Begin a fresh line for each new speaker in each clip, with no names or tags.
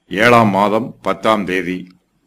ஏழாம் மாதம் பத்தாம் தேதி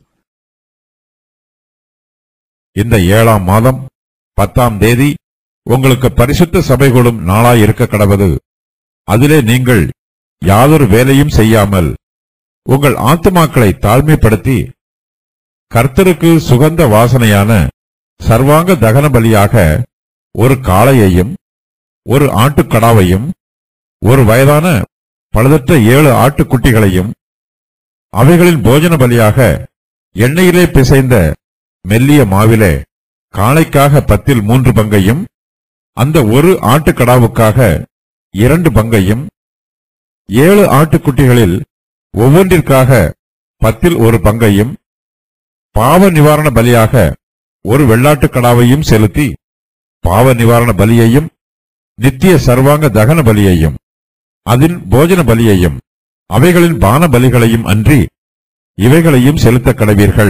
இந்த ஏழாம் மாதம் பத்தாம் தேதி உங்களுக்கு பரிசுத்த சபைகளும் நாளாய் இருக்க கடவது அதிலே நீங்கள் யாதொரு வேலையும் செய்யாமல் உங்கள் ஆத்துமாக்களை தாழ்மைப்படுத்தி கர்த்தருக்கு சுகந்த வாசனையான சர்வாங்க தகன பலியாக ஒரு காளையையும் ஒரு ஆட்டுக்கடாவையும் ஒரு வயதான பழுதற்ற ஏழு ஆட்டுக்குட்டிகளையும் அவைகளின் போஜன பலியாக எண்ணெயிலே பிசைந்த மெல்லிய மாவிலே காளைக்காக பத்தில் மூன்று பங்கையும் அந்த ஒரு ஆட்டுக்கடாவுக்காக இரண்டு பங்கையும் ஏழு ஆட்டுக்குட்டிகளில் ஒவ்வொன்றிற்காக பத்தில் ஒரு பங்கையும் பாவ நிவாரண பலியாக ஒரு வெள்ளாட்டுக் கடாவையும் செலுத்தி பாவ நிவாரண பலியையும் நித்திய சர்வாங்க தகன பலியையும் அதின் போஜன பலியையும் அவைகளின் பான பலிகளையும் அன்றி இவைகளையும் செலுத்தக் கடவீர்கள்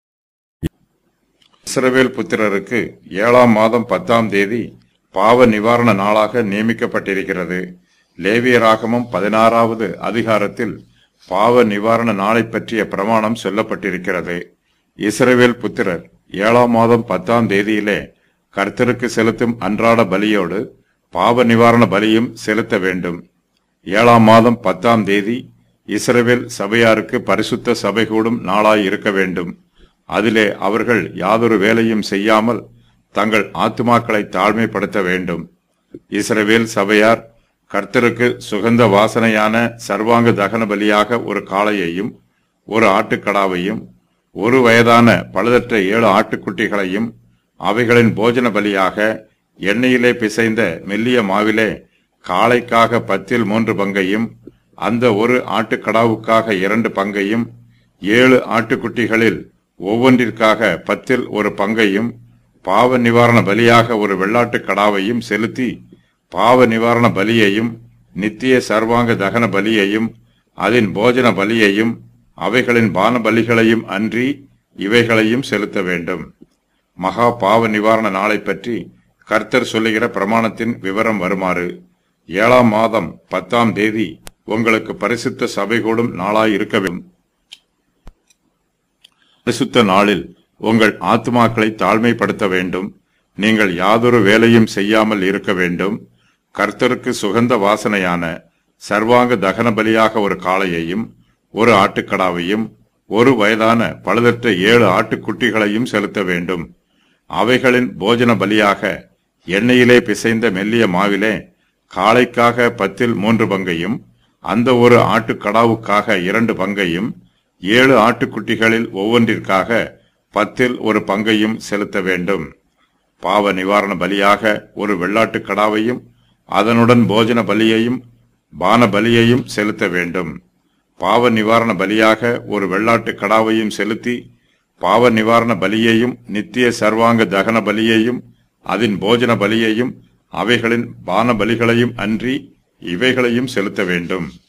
இஸ்ரவேல் புத்திரருக்கு ஏழாம் மாதம் பத்தாம் தேதி பாவ நிவாரண நாளாக நியமிக்கப்பட்டிருக்கிறது லேவியராகமம் பதினாறாவது அதிகாரத்தில் பாவ நிவாரண நாளை பற்றிய பிரமாணம் சொல்லப்பட்டிருக்கிறது இஸ்ரவேல் புத்திரர் ஏழாம் மாதம் பத்தாம் தேதியிலே கர்த்தருக்கு செலுத்தும் அன்றாட பலியோடு பாவ நிவாரண பலியும் செலுத்த வேண்டும் ஏழாம் மாதம் பத்தாம் தேதி இஸ்ரவேல் சபையாருக்கு பரிசுத்த சபை கூடும் நாளாய் இருக்க வேண்டும் அதிலே அவர்கள் யாதொரு வேலையும் செய்யாமல் தங்கள் ஆத்துமாக்களை தாழ்மைப்படுத்த வேண்டும் இஸ்ரவேல் சபையார் கர்த்தருக்கு சுகந்த வாசனையான சர்வாங்க தகன பலியாக ஒரு காளையையும் ஒரு ஆட்டுக்கடாவையும் ஒரு வயதான பழுதற்ற ஏழு ஆட்டுக்குட்டிகளையும் அவைகளின் போஜன பலியாக எண்ணெயிலே பிசைந்த மெல்லிய மாவிலே காளைக்காக பத்தில் மூன்று பங்கையும் அந்த ஒரு ஆட்டுக்கடாவுக்காக இரண்டு பங்கையும் ஏழு ஆட்டுக்குட்டிகளில் ஒவ்வொன்றிற்காக பத்தில் ஒரு பங்கையும் பாவ நிவாரண பலியாக ஒரு வெள்ளாட்டுக் கடாவையும் செலுத்தி பாவ நிவாரண பலியையும் நித்திய சர்வாங்க தகன பலியையும் அதன் போஜன பலியையும் அவைகளின் பான பலிகளையும் அன்றி இவைகளையும் செலுத்த வேண்டும் மகா பாவ நிவாரண நாளை பற்றி கர்த்தர் சொல்லுகிற பிரமாணத்தின் விவரம் வருமாறு ஏழாம் மாதம் பத்தாம் தேதி உங்களுக்கு பரிசுத்த சபை கூடும் நாளாய் இருக்க வேண்டும் பரிசுத்த நாளில் உங்கள் ஆத்துமாக்களை தாழ்மைப்படுத்த வேண்டும் நீங்கள் யாதொரு வேலையும் செய்யாமல் இருக்க வேண்டும் கர்த்தருக்கு சுகந்த வாசனையான சர்வாங்க தகன பலியாக ஒரு காளையையும் ஒரு ஆட்டுக்கடாவையும் ஒரு வயதான பழுதற்ற ஏழு ஆட்டுக்குட்டிகளையும் செலுத்த வேண்டும் அவைகளின் போஜன பலியாக எண்ணெயிலே பிசைந்த மெல்லிய மாவிலே காளைக்காக பத்தில் மூன்று பங்கையும் அந்த ஒரு ஆட்டுக்கடாவுக்காக இரண்டு பங்கையும் ஏழு ஆட்டுக்குட்டிகளில் ஒவ்வொன்றிற்காக பத்தில் ஒரு பங்கையும் செலுத்த வேண்டும் பாவ நிவாரண பலியாக ஒரு வெள்ளாட்டுக் கடாவையும் அதனுடன் போஜன பலியையும் பான பலியையும் செலுத்த வேண்டும் பாவ நிவாரண பலியாக ஒரு வெள்ளாட்டுக் கடாவையும் செலுத்தி பாவ நிவாரண பலியையும் நித்திய சர்வாங்க தகன பலியையும் அதன் போஜன பலியையும் அவைகளின் பான பலிகளையும் அன்றி இவைகளையும் செலுத்த வேண்டும்